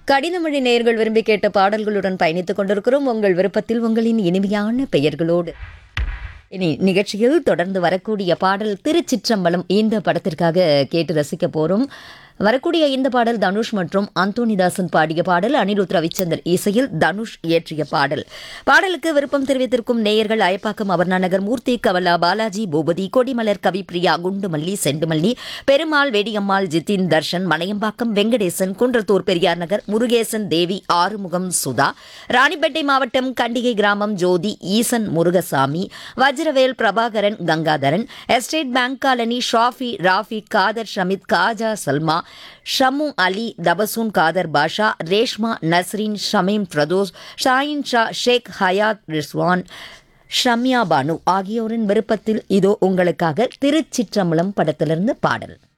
கடினமொழி நேயர்கள் விரும்பி கேட்ட பாடல்களுடன் பயணித்துக் கொண்டிருக்கிறோம் உங்கள் விருப்பத்தில் உங்களின் இனிமையான பெயர்களோடு இனி நிகழ்ச்சியில் தொடர்ந்து வரக்கூடிய பாடல் திருச்சிற்றம்பலம் இந்த படத்திற்காக கேட்டு ரசிக்க போறோம் வரக்கூடிய இந்த பாடல் தனுஷ் மற்றும் அந்தோனிதாசன் பாடிய பாடல் அனிருத் ரவிச்சந்தர் இசையில் தனுஷ் இயற்றிய பாடல் பாடலுக்கு விருப்பம் தெரிவித்திருக்கும் நேயர்கள் அயப்பாக்கம் அபர்ணாநகர் மூர்த்தி கவலா பாலாஜி பூபதி கொடிமலர் கவிப்பிரியா குண்டுமல்லி செண்டுமல்லி பெருமாள் வேடியம்மாள் ஜித்தின் தர்ஷன் மலையம்பாக்கம் வெங்கடேசன் குன்றத்தூர் பெரியார் நகர் முருகேசன் தேவி ஆறுமுகம் சுதா ராணிப்பேட்டை மாவட்டம் கண்டிகை கிராமம் Jothi Eesan Murugasamy Vajravel Prabhakaran Gangadharan state bank colony Shafi Rafi Khader Shamith Khaja Salma Shamu Ali Tabassum Khader Basha Reshma Nasreen Shameem Firdous Shahin Shah Sheikh Hayat Rizwan Shamya Banu ஆகியோரின் விருப்பத்தில் இதோ உங்களுக்காக திருச்சிற்றம்பலம் படத்திலிருந்து பாடல்